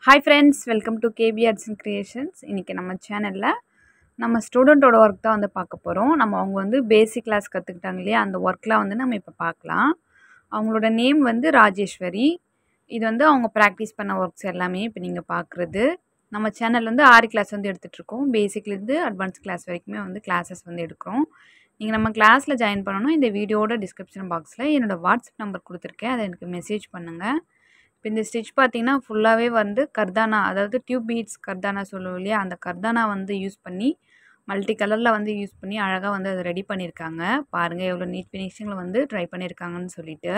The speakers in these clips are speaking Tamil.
hi friends welcome to KP arts and creations இன்றைக்கி நம்ம சேனலில் நம்ம ஸ்டூடெண்ட்டோட ஒர்க் தான் வந்து பார்க்க போகிறோம் நம்ம அவங்க வந்து பேசிக் கிளாஸ் கற்றுக்கிட்டாங்க இல்லையா அந்த ஒர்க்லாம் வந்து நம்ம இப்போ பார்க்கலாம் அவங்களோட நேம் வந்து ராஜேஸ்வரி இது வந்து அவங்க ப்ராக்டிஸ் பண்ண ஒர்க்ஸ் எல்லாமே இப்போ நீங்கள் பார்க்குறது நம்ம சேனல் வந்து ஆறு கிளாஸ் வந்து எடுத்துகிட்ருக்கோம் பேசிக்லேருந்து அட்வான்ஸ் கிளாஸ் வரைக்குமே வந்து கிளாஸஸ் வந்து எடுக்கிறோம் நீங்கள் நம்ம கிளாஸில் ஜாயின் பண்ணணும் இந்த வீடியோட டிஸ்கிரிப்ஷன் பாக்ஸில் என்னோடய வாட்ஸ்அப் நம்பர் கொடுத்துருக்கேன் அதை எனக்கு மெசேஜ் பண்ணுங்கள் இப்போ இந்த ஸ்டிச் பார்த்தீங்கன்னா ஃபுல்லாகவே வந்து கர்தானா அதாவது டியூப் பீட்ஸ் கர்தானா சொல்லுவோம் இல்லையா அந்த கர்தானா வந்து யூஸ் பண்ணி மல்டி கலரில் வந்து யூஸ் பண்ணி அழகாக வந்து அதை ரெடி பண்ணியிருக்காங்க பாருங்கள் எவ்வளோ நீட் ஃபினிஷிங்கில் வந்து ட்ரை பண்ணியிருக்காங்கன்னு சொல்லிட்டு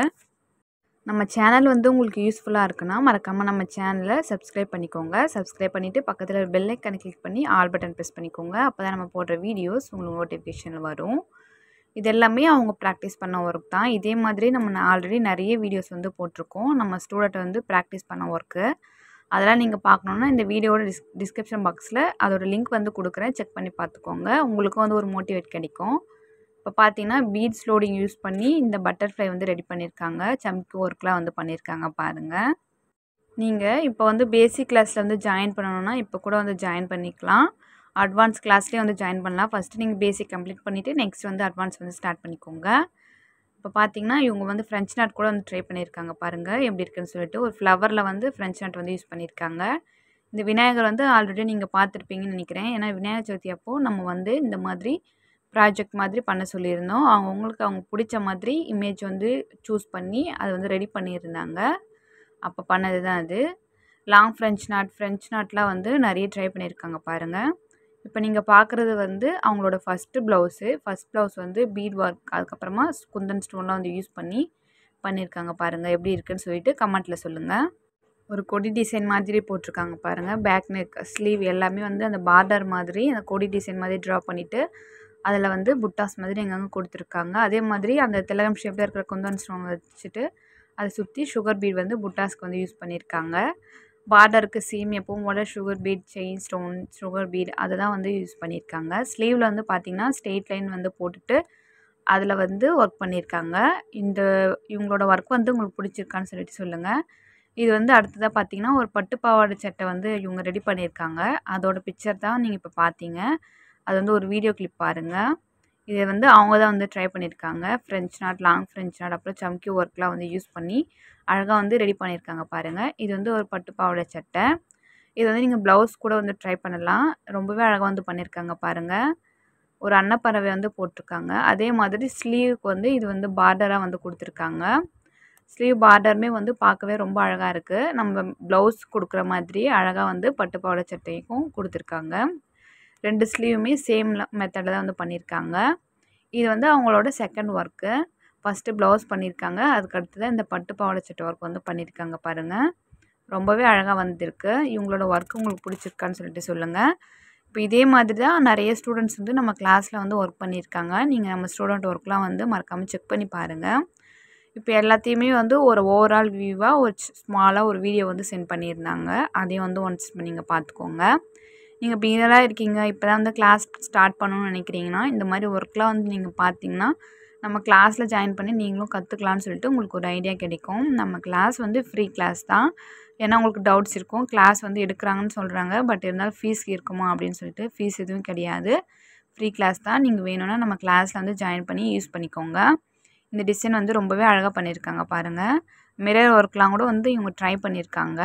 நம்ம சேனல் வந்து உங்களுக்கு யூஸ்ஃபுல்லாக இருக்குன்னா மறக்காமல் நம்ம சேனலை சப்ஸ்கிரைப் பண்ணிக்கோங்க சப்ஸ்கிரைப் பண்ணிவிட்டு பக்கத்தில் ஒரு பெல் ஐக்கனை கிளிக் பண்ணி ஆல் பட்டன் ப்ரெஸ் பண்ணிக்கோங்க அப்போ தான் நம்ம போடுற வீடியோஸ் உங்களுக்கு நோட்டிஃபிகேஷனில் வரும் இது எல்லாமே அவங்க ப்ராக்டிஸ் பண்ண ஒர்க் தான் இதே மாதிரி நம்ம ஆல்ரெடி நிறைய வீடியோஸ் வந்து போட்டிருக்கோம் நம்ம ஸ்டூடெண்ட் வந்து ப்ராக்டிஸ் பண்ண ஒர்க்கு அதெல்லாம் நீங்கள் பார்க்கணுன்னா இந்த வீடியோட டிஸ் டிஸ்கிரிப்ஷன் பாக்ஸில் அதோட லிங்க் வந்து கொடுக்குறேன் செக் பண்ணி பார்த்துக்கோங்க உங்களுக்கும் வந்து ஒரு மோட்டிவேட் கிடைக்கும் இப்போ பார்த்தீங்கன்னா பீட்ஸ் லோடிங் யூஸ் பண்ணி இந்த பட்டர்ஃப்ளை வந்து ரெடி பண்ணியிருக்காங்க சம்கி ஒர்க்லாம் வந்து பண்ணியிருக்காங்க பாருங்கள் நீங்கள் இப்போ வந்து பேசிக் கிளாஸில் வந்து ஜாயின் பண்ணணுன்னா இப்போ கூட வந்து ஜாயின் பண்ணிக்கலாம் அட்வான்ஸ் கிளாஸ்லேயே வந்து ஜாயின் பண்ணலாம் ஃபஸ்ட்டு நீங்கள் பேசிக் கம்ப்ளீட் பண்ணிவிட்டு நெக்ஸ்ட் வந்து அட்வான்ஸ் வந்து ஸ்டார்ட் பண்ணிக்கோங்க இப்போ பார்த்தீங்கன்னா இவங்க வந்து ஃப்ரெஞ்ச் நாட் கூட வந்து ட்ரை பண்ணியிருக்காங்க பாருங்கள் எப்படி இருக்குன்னு சொல்லிட்டு ஒரு ஃப்ளவரில் வந்து ஃப்ரெஞ்ச் நாட் வந்து யூஸ் பண்ணியிருக்காங்க இந்த விநாயகர் வந்து ஆல்ரெடி நீங்கள் பார்த்துருப்பீங்கன்னு நினைக்கிறேன் ஏன்னா விநாயகர் சதுர்த்தி அப்போது நம்ம வந்து இந்த மாதிரி ப்ராஜெக்ட் மாதிரி பண்ண சொல்லியிருந்தோம் அவங்கவுங்களுக்கு அவங்க பிடிச்ச மாதிரி இமேஜ் வந்து சூஸ் பண்ணி அதை வந்து ரெடி பண்ணியிருந்தாங்க அப்போ பண்ணது தான் அது லாங் ஃப்ரெஞ்ச் நாட் ஃப்ரெஞ்ச் நாட்லாம் வந்து நிறைய ட்ரை பண்ணியிருக்காங்க பாருங்கள் இப்போ நீங்கள் பார்க்குறது வந்து அவங்களோட ஃபஸ்ட்டு ப்ளவுஸு ஃபஸ்ட் ப்ளவுஸ் வந்து பீட் ஒர்க் அதுக்கப்புறமா குந்தன் ஸ்டோன்லாம் வந்து யூஸ் பண்ணி பண்ணியிருக்காங்க பாருங்கள் எப்படி இருக்குன்னு சொல்லிட்டு கமெண்ட்டில் சொல்லுங்கள் ஒரு கொடி டிசைன் மாதிரி போட்டிருக்காங்க பாருங்கள் பேக் நெக் ஸ்லீவ் எல்லாமே வந்து அந்த பார்டர் மாதிரி அந்த கொடி டிசைன் மாதிரி ட்ரா பண்ணிவிட்டு அதில் வந்து புட்டாஸ் மாதிரி எங்கெங்கே கொடுத்துருக்காங்க அதே மாதிரி அந்த திலகம் ஷேப்பில் இருக்கிற குந்தன் ஸ்டோன் வச்சுட்டு அதை சுற்றி சுகர் பீட் வந்து புட்டாஸ்க்கு வந்து யூஸ் பண்ணியிருக்காங்க பார்டருக்கு சீம் எப்பவும் போல் sugar bead chain stone sugar bead அதை தான் வந்து யூஸ் பண்ணியிருக்காங்க ஸ்லீவில் வந்து பார்த்திங்கன்னா ஸ்ட்ரெயிட் லைன் வந்து போட்டுட்டு அதில் வந்து ஒர்க் பண்ணியிருக்காங்க இந்த இவங்களோட ஒர்க் வந்து உங்களுக்கு பிடிச்சிருக்கான்னு சொல்லிட்டு சொல்லுங்கள் இது வந்து அடுத்ததாக பார்த்தீங்கன்னா ஒரு பட்டு பாவாடை சட்டை வந்து இவங்க ரெடி பண்ணியிருக்காங்க அதோட பிக்சர் தான் நீங்கள் இப்போ பார்த்தீங்க அது வந்து ஒரு வீடியோ கிளிப் பாருங்கள் இதை வந்து அவங்க தான் வந்து ட்ரை பண்ணியிருக்காங்க French knot long French knot அப்புறம் சம்கி ஒர்க்லாம் வந்து யூஸ் பண்ணி அழகாக வந்து ரெடி பண்ணியிருக்காங்க பாருங்கள் இது வந்து ஒரு பட்டு பாவாடை சட்டை இது வந்து நீங்கள் ப்ளவுஸ் கூட வந்து ட்ரை பண்ணலாம் ரொம்பவே அழகாக வந்து பண்ணியிருக்காங்க பாருங்கள் ஒரு அன்னப்பறவை வந்து போட்டிருக்காங்க அதே மாதிரி ஸ்லீவுக்கு வந்து இது வந்து பார்டராக வந்து கொடுத்துருக்காங்க ஸ்லீவ் பார்டருமே வந்து பார்க்கவே ரொம்ப அழகாக இருக்குது நம்ம ப்ளவுஸ் கொடுக்குற மாதிரி அழகாக வந்து பட்டு பாவாடை சட்டைக்கும் கொடுத்துருக்காங்க ரெண்டு ஸ்லீவுமே சேம் மெத்தடில் தான் வந்து பண்ணியிருக்காங்க இது வந்து அவங்களோட செகண்ட் ஒர்க்கு ஃபஸ்ட்டு ப்ளவுஸ் பண்ணியிருக்காங்க அதுக்கு அடுத்தது இந்த பட்டு பாவாடை சட்டை ஒர்க் வந்து பண்ணியிருக்காங்க பாருங்கள் ரொம்பவே அழகாக வந்திருக்கு இவங்களோட ஒர்க் உங்களுக்கு பிடிச்சிருக்கான்னு சொல்லிட்டு சொல்லுங்கள் இப்போ இதே மாதிரி தான் நிறைய ஸ்டூடெண்ட்ஸ் வந்து நம்ம கிளாஸில் வந்து ஒர்க் பண்ணியிருக்காங்க நீங்கள் நம்ம ஸ்டூடெண்ட் ஒர்க்லாம் வந்து மறக்காமல் செக் பண்ணி பாருங்கள் இப்போ எல்லாத்தையுமே வந்து ஒரு ஓவரால் வியூவாக ஒரு ஸ்மாலாக ஒரு வீடியோ வந்து சென்ட் பண்ணியிருந்தாங்க அதையும் வந்து ஒன்ஸ் நீங்கள் பார்த்துக்கோங்க நீங்கள் பிகினராக இருக்கீங்க இப்போ தான் வந்து கிளாஸ் ஸ்டார்ட் பண்ணணும்னு நினைக்கிறீங்கன்னா இந்த மாதிரி ஒர்க்லாம் வந்து நீங்கள் பார்த்தீங்கன்னா நம்ம கிளாஸில் ஜாயின் பண்ணி நீங்களும் கற்றுக்கலான்னு சொல்லிட்டு உங்களுக்கு ஒரு ஐடியா கிடைக்கும் நம்ம கிளாஸ் வந்து ஃப்ரீ கிளாஸ் தான் ஏன்னா உங்களுக்கு டவுட்ஸ் இருக்கும் கிளாஸ் வந்து எடுக்கிறாங்கன்னு சொல்கிறாங்க பட் இருந்தாலும் ஃபீஸ் இருக்குமா அப்படின்னு சொல்லிட்டு ஃபீஸ் எதுவும் கிடையாது ஃப்ரீ கிளாஸ் தான் நீங்கள் வேணும்னா நம்ம கிளாஸில் வந்து ஜாயின் பண்ணி யூஸ் பண்ணிக்கோங்க இந்த டிசைன் வந்து ரொம்பவே அழகாக பண்ணியிருக்காங்க பாருங்கள் மிரர் ஒர்க்லாம் கூட வந்து இவங்க ட்ரை பண்ணியிருக்காங்க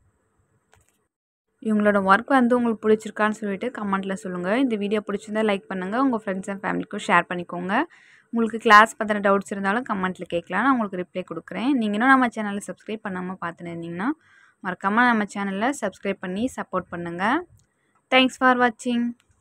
இவங்களோட ஒர்க் வந்து உங்களுக்கு பிடிச்சிருக்கான்னு சொல்லிட்டு கமெண்ட்டில் சொல்லுங்கள் இந்த வீடியோ பிடிச்சிருந்தா லைக் பண்ணுங்கள் உங்கள் ஃப்ரெண்ட்ஸ் அண்ட் ஃபேமிலிக்கும் ஷேர் பண்ணிக்கோங்க உங்களுக்கு கிளாஸ் பற்றின டவுட்ஸ் இருந்தாலும் கமெண்ட்டில் கேட்கலாம் நான் உங்களுக்கு ரிப்ளை கொடுக்குறேன் நீங்கள் இன்னும் நம்ம சேனலை சப்ஸ்கிரைப் பண்ணாமல் பார்த்துன்னு இருந்தீங்கன்னா மறக்காமல் நம்ம சேனலில் சப்ஸ்கிரைப் பண்ணி சப்போர்ட் பண்ணுங்கள் தேங்க்ஸ் ஃபார் வாட்சிங்